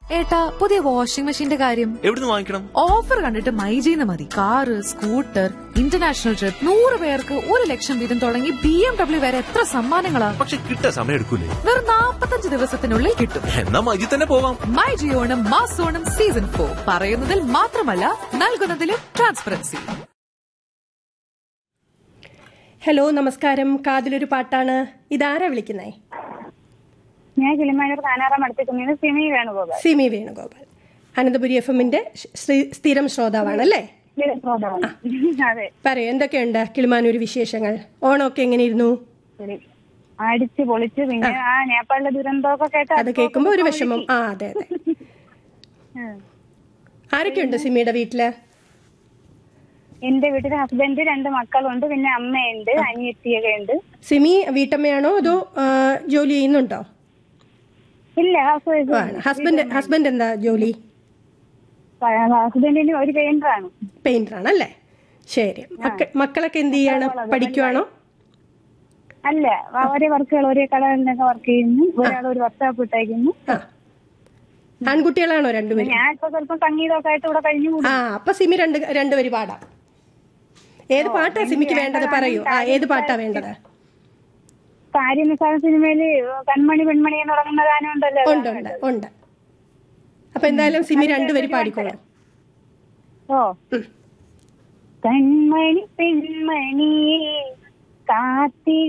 ഏട്ടാ പുതിയ വാഷിംഗ് മെഷീന്റെ കാര്യം എവിടുന്ന് വാങ്ങിക്കണം ഓഫർ കണ്ടിട്ട് മൈജീന്ന് മതി കാറ് സ്കൂട്ടർ ഇന്റർനാഷണൽ ട്രിപ്പ് നൂറ് പേർക്ക് ഒരു ലക്ഷം വീതം തുടങ്ങി ബി എം ഡബ്ല്യു വരെ എത്ര സമ്മാനങ്ങളാ പക്ഷെ കിട്ടാൻ സമയം എടുക്കൂലേ വെറും നാപ്പത്തഞ്ച് ദിവസത്തിനുള്ളിൽ കിട്ടും എന്നാ മജി തന്നെ പോവാം മൈ ജിയോണം മാസോണം സീസൺ ഫോർ പറയുന്നതിൽ മാത്രമല്ല നൽകുന്നതിലും ട്രാൻസ്പെറൻസി ഹലോ നമസ്കാരം കാതിലൊരു പാട്ടാണ് ഇതാരാ വിളിക്കുന്നേ ഞാൻ കിളിമാനൂർ കാനാറാം അടുത്തേക്കുന്നത് സിമി വേണുഗോപാൽ സിമി വേണുഗോപാൽ അനന്തപുരി എഫ് എമ്മിന്റെ സ്ഥിരം ശ്രോതാവാണല്ലേ ശ്രോതാവാണ്. അതെ പറയൂ എന്തൊക്കെയുണ്ട് കിളിമാനൂർ വിശേഷങ്ങൾ ഓണമൊക്കെ എങ്ങനെയിരുന്നു ശരി. അടിച്ച് പൊളിച്ച് പിന്നെ ആ നേപ്പാളിലെ ദുരന്തമൊക്കെ കേട്ട് അത് കേൾക്കുമ്പോ ഒരു വിഷമം ആ അതെ അതെ ഉം. ആരൊക്കെയുണ്ട് സിമിയുടെ വീട്ടില് എന്റെ വീട്ടിൽ ഹസ്ബൻഡ് രണ്ട് മക്കളുണ്ട് പിന്നെ അമ്മയുണ്ട് അനിയത്തിയൊക്കെ ഉണ്ട് സിമി വീട്ടമ്മയാണോ അതോ ആ, ജോലി ചെയ്യുന്നുണ്ടോ ഇല്ല ഹൗസ് വൈഫ് ആണ് ഹസ്ബൻഡ് ഹസ്ബൻഡ് എന്താ ജോലി ഹസ്ബൻഡിന് ഒരു പെയിന്ററാണ് പെയിന്റർ ആണല്ലേ ശരി മക്ക- മക്കളൊക്കെ എന്ത് ചെയ്യാണ് പഠിക്കുവാണോ അല്ല ഒരേ വർക്കുകൾ ഒരേ കടകളിലൊക്കെ വർക്ക് ചെയ്യുന്നു ഒരാൾ ഒരു വർക്ക്ഷോപ്പ് ഇട്ടേക്കുന്നു ആ ആൺകുട്ടികളാണോ രണ്ടുപേരും ഞാൻ ഇപ്പൊ സ്വല്പം സംഗീതമൊക്കെ ആയിട്ട് ഇവിടെ കഴിഞ്ഞു കൂടും ആ അപ്പൊ സിമി രണ്ട് രണ്ടുപേര് പാടാം ഏത് പാട്ടാ സിമിക്ക് വേണ്ടത് പറയൂ ആ ഏത് പാട്ടാ വേണ്ടത് കാര്യനിസാര സിനിമയില് കൺമണി പെൺമണി എന്ന് തുടങ്ങുന്ന ഗാനം ഉണ്ടല്ലോ ഉണ്ട് ഉണ്ട് ഉണ്ട് അപ്പൊ എന്തായാലും സിമി രണ്ടുപേര് പാടിക്കോളാം ഓ കൺമണി പെൺമണി കാത്തി